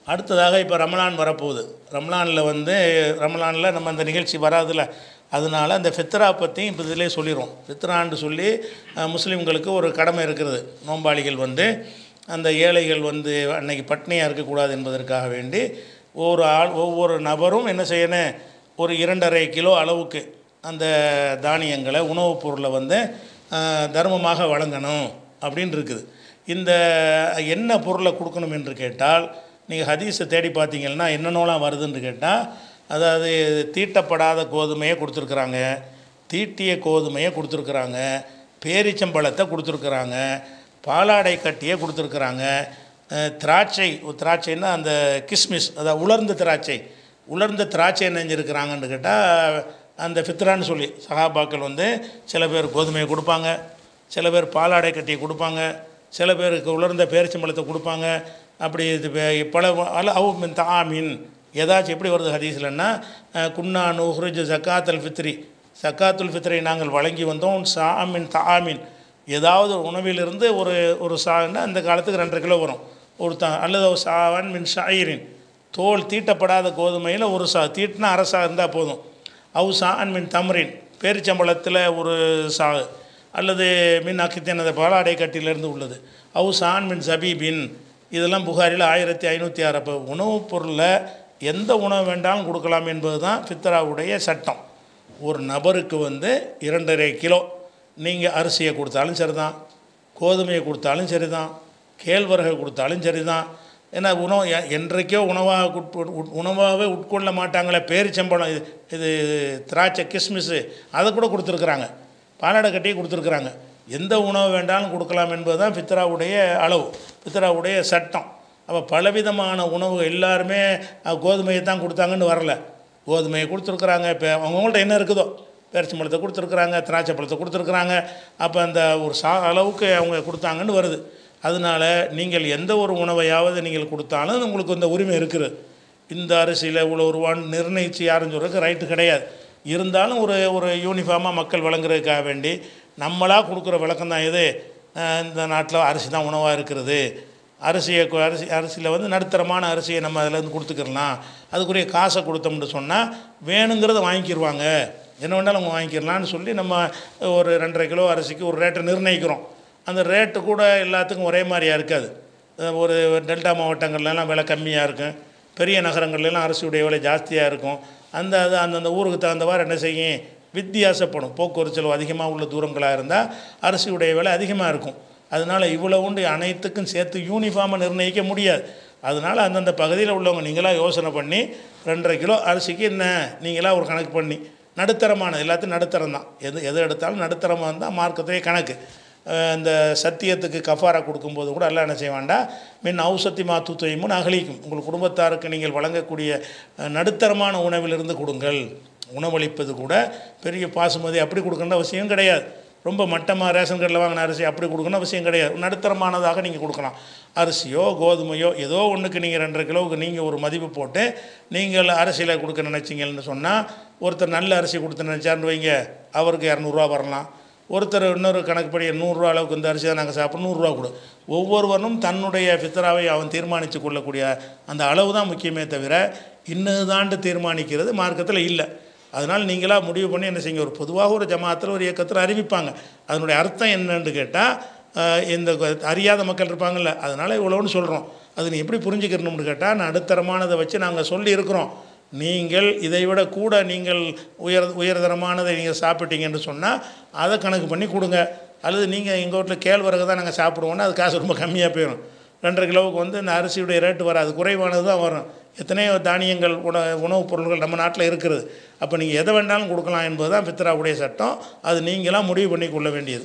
அடுத்ததாக இப்போ ரமலான் வரப்போகுது ரமலானில் வந்து ரமலானில் நம்ம அந்த நிகழ்ச்சி வராதுல அதனால அந்த ஃபித்ரா பற்றியும் இப்போ இதிலே சொல்லிடுவோம் ஃபித்ரான்னு சொல்லி அஹ், முஸ்லீம்களுக்கு ஒரு கடமை இருக்கிறது நோம்பாளிகள் வந்து அந்த ஏழைகள் வந்து அன்னைக்கு பட்னியாக இருக்கக்கூடாது என்பதற்காக வேண்டி ஒவ்வொரு ஆள் ஒவ்வொரு நபரும் என்ன செய்யணும் ஒரு இரண்டரை கிலோ அளவுக்கு அந்த தானியங்களை உணவுப் பொருளை வந்து அஹ், தர்மமாக வழங்கணும் அப்படின்னு இருக்குது இந்த என்ன பொருளை கொடுக்கணும் என்று கேட்டால் நீங்கள் ஹதீஸை தேடி பார்த்தீங்கன்னா என்னென்னலாம் வருதுன்னு கேட்டால் அதாவது தீட்டப்படாத கோதுமையை கொடுத்துருக்குறாங்க தீட்டிய கோதுமையை கொடுத்துருக்குறாங்க பேரிச்சம்பழத்தை கொடுத்துருக்குறாங்க பாலாடை கட்டியை கொடுத்துருக்குறாங்க அஹ், திராட்சை திராட்சைன்னா அந்த கிஸ்மிஸ் அதாவது உலர்ந்த திராட்சை உலர்ந்த திராட்சை என்ன செஞ்சுருக்கிறாங்கன்னு கேட்டால் அந்த ஃபித்ரான்னு சொல்லி சகாபாக்கள் வந்து சில பேர் கோதுமையை கொடுப்பாங்க சில பேர் பாலாடை கட்டியை கொடுப்பாங்க சில பேருக்கு உலர்ந்த பேரிச்சம்பழத்தை கொடுப்பாங்க அப்படி இது வே- பல அல அவு மின் தாமின் ஏதாச்சும் எப்படி வருது ஹதீஸ்லன்னா அஹ், குன்னா நுஹ்ருஜ் ஜக்காத்தல் ஃபித்ரி சக்காத்துல் ஃபித்ரை நாங்கள் வழங்கி வந்தோம் சாமின் தாமின் ஏதாவது உணவிலிருந்து ஒரு ஒரு சான்னா அந்த காலத்துக்கு ரெண்டரை கிலோ வரும் ஒரு தா அல்லது ஒரு சாவன் மின் ஷாயிரின் தோல் தீட்டப்படாத கோதுமையில் ஒரு சா தீட்டினா அரசா இருந்தால் போதும் அவு சான் மின் தம்ரின் பேரிச்சம்பழத்தில் ஒரு சா அல்லது மின் அக்கித்தன் அந்த பாலாடை கட்டியிலேருந்து உள்ளது அவு சான் மின் சபீபின் இதெல்லாம் புகாரில் ஆயிரத்தி ஐநூற்றி ஆறு அப்போ உணவுப் பொருளில் எந்த உணவு வேண்டாலும் கொடுக்கலாம் என்பது தான் ஃபித்ராவுடைய சட்டம் ஒரு நபருக்கு வந்து இரண்டரை கிலோ நீங்கள் அரிசியை கொடுத்தாலும் சரிதான் கோதுமையை கொடுத்தாலும் சரிதான் கேழ்வரகை கொடுத்தாலும் சரிதான் ஏன்னா உணவு எ- என்றைக்கோ உணவாக உட்பு- உட்- உணவாகவே உட்கொள்ள மாட்டாங்களே பேரிச்சம்பழம் இது இது திராட்சை கிஸ்மிஸ்ஸு அதை கூட கொடுத்துருக்குறாங்க பாலாடை கட்டி கொடுத்துருக்குறாங்க எந்த உணவு வேண்டாலும் கொடுக்கலாம் என்பது தான் பித்ராவுடைய அளவு பித்ராவுடைய சட்டம் அப்போ பலவிதமான உணவு எல்லாருமே அஹ், கோதுமையை தான் கொடுத்தாங்கன்னு வரல கோதுமையை கொடுத்துருக்குறாங்க இப்போ அவங்கள்ட்ட என்ன இருக்குதோ பேரிச்சம்பழத்தை கொடுத்துருக்குறாங்க திராட்சை பழத்தை கொடுத்துருக்குறாங்க அப்போ அந்த ஒரு சா அளவுக்கு அவங்க கொடுத்தாங்கன்னு வருது அதனால் நீங்கள் எந்த ஒரு உணவையாவது நீங்கள் கொடுத்தாலும் உங்களுக்கு இந்த உரிமை இருக்குது இந்த அரிசியில் இவ்வளோ ரூபான்னு நிர்ணயித்து யாரும் சொல்கிறதுக்கு ரைட்டு கிடையாது இருந்தாலும் ஒரு ஒரு யூனிஃபார்மாக மக்கள் வழங்குறதுக்காக வேண்டி நம்மளாக கொடுக்குற விளக்கம் தான் இது அஹ் இந்த நாட்டில் அரிசி தான் உணவாக இருக்கிறது அரிசியை கு- அரிசி அரிசியில் வந்து நடுத்தரமான அரிசியை நம்ம அதிலேருந்து கொடுத்துக்கிடலாம் அதுக்குரிய காசை கொடுத்தோம்னு சொன்னால் வேணுங்கிறத வாங்கிக்கிடுவாங்க என்ன வேணாலும் அவங்க வாங்கிக்கிடலான்னு சொல்லி நம்ம ஒரு ரெண்டரை கிலோ அரிசிக்கு ஒரு ரேட்டை நிர்ணயிக்கிறோம் அந்த ரேட்டு கூட எல்லாத்துக்கும் ஒரே மாதிரியாக இருக்காது அஹ் ஒரு டெல்டா மாவட்டங்கள்லாம் விலை கம்மியாக இருக்கும் பெரிய நகரங்கள்லாம் அரிசியுடைய விலை ஜாஸ்தியாக இருக்கும் அந்த அது அந்தந்த ஊருக்கு தகுந்தவாறு என்ன செய்யும் வித்தியாசப்படும் போக்குவரத்து செலவு அதிகமாக உள்ள தூரங்களாக இருந்தால் அரிசியுடைய விலை அதிகமாக இருக்கும் அதனால் இவ்வளோ உண்டு அனைத்துக்கும் சேர்த்து யூனிஃபார்மை நிர்ணயிக்க முடியாது அதனால் அந்தந்த பகுதியில் உள்ளவங்க நீங்களாக யோசனை பண்ணி ரெண்டரை கிலோ அரிசிக்கு என்ன நீங்களாக ஒரு கணக்கு பண்ணி நடுத்தரமானது எல்லாத்தையும் நடுத்தரம் தான் எது எது எடுத்தாலும் நடுத்தரமாக இருந்தால் மார்க்கத்திலே கணக்கு அஹ் இந்த சத்தியத்துக்கு கஃபாரா கொடுக்கும்போது கூட எல்லாம் என்ன செய்ய வேண்டாம் மின் ஔசத்தி மாத்து தொய்முன்னு அகலிக்கும் உங்கள் குடும்பத்தாருக்கு நீங்கள் வழங்கக்கூடிய அஹ், நடுத்தரமான உணவிலிருந்து கொடுங்கள் உணவளிப்பது கூட பெரிய பாசுமதி அப்படி கொடுக்கணுன்ற அவசியம் கிடையாது ரொம்ப மட்டமாக ரேஷன் கடையில் வாங்கின அரிசி அப்படி கொடுக்கணும் அவசியம் கிடையாது நடுத்தரமானதாக நீங்கள் கொடுக்கலாம் அரிசியோ கோதுமையோ ஏதோ ஒன்றுக்கு நீங்கள் ரெண்டரை கிலோவுக்கு நீங்கள் ஒரு மதிப்பு போட்டு நீங்கள் அரிசியில் கொடுக்க நினச்சிங்கன்னு சொன்னால் ஒருத்தர் நல்ல அரிசி கொடுத்து நினச்சாருன்னு வைங்க அவருக்கு இரநூறுவா வரலாம் ஒருத்தர் இன்னொரு கணக்குப்படி நூறுரூவா அளவுக்கு இந்த அரிசி தான் நாங்கள் சாப்பிட்றோம் நூறுரூவா கொடு ஒவ்வொருவனும் தன்னுடைய ஃபித்ராவை அவன் தீர்மானித்து கொள்ளக்கூடிய அந்த அளவு தான் முக்கியமே தவிர இன்னதுதாண்டு தீர்மானிக்கிறது மார்க்கத்தில் இல்லை அதனால் நீங்களாக முடிவு பண்ணி என்ன செய்யுங்க ஒரு பொதுவாக ஒரு ஜமாத்தில் ஒரு இயக்கத்தில் அறிவிப்பாங்க அதனுடைய அர்த்தம் என்னன்னு கேட்டால் இந்த க- அறியாத மக்கள் இருப்பாங்கல்ல அதனால் இவ்வளோன்னு சொல்கிறோம் அது நீ எப்படி புரிஞ்சுக்கணும்னு கேட்டால் நடுத்தரமானதை வச்சு நாங்கள் சொல்லி இருக்கிறோம் நீங்கள் இதை விட கூட நீங்கள் உயர் உயர்தரமானதை நீங்கள் சாப்பிட்டீங்கன்னு சொன்னால் அதை கணக்கு பண்ணி கொடுங்க அல்லது நீங்கள் எங்கள் வீட்டில் கேழ்வரகு தான் நாங்கள் சாப்பிடுவோன்னா அது காசு ரொம்ப கம்மியாக போயிடும் ரெண்டரை கிலோவுக்கு வந்து இந்த அரிசியுடைய ரேட்டு வராது குறைவானது தான் வரும் எத்தனையோ தானியங்கள் உண உணவுப் பொருட்கள் நம்ம நாட்டில் இருக்கிறது அப்போ நீங்கள் எதை வேண்டாலும் கொடுக்கலாம் என்பது தான் பித்ராவுடைய சட்டம் அது நீங்களாம் முடிவு பண்ணி கொள்ள வேண்டியது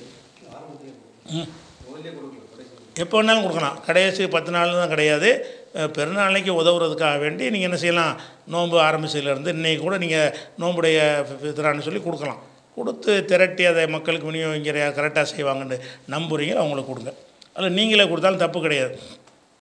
ம் எப்போ வேணாலும் கொடுக்கலாம் கடைசி பத்து நாள் தான் கிடையாது அஹ், பெருநாளைக்கு உதவுறதுக்காக வேண்டி நீங்கள் என்ன செய்யலாம் நோன்பு ஆரம்பிச்சதுலேருந்து இன்றைக்கி கூட நீங்கள் நோன்புடைய ஃபித்ரான்னு சொல்லி கொடுக்கலாம் கொடுத்து திரட்டி அதை மக்களுக்கு விநியோகிக்கிற கரெக்டாக செய்வாங்கன்னு நம்புறீங்க அவங்களுக்கு கொடுங்க அதில் நீங்களே கொடுத்தாலும் தப்பு கிடையாது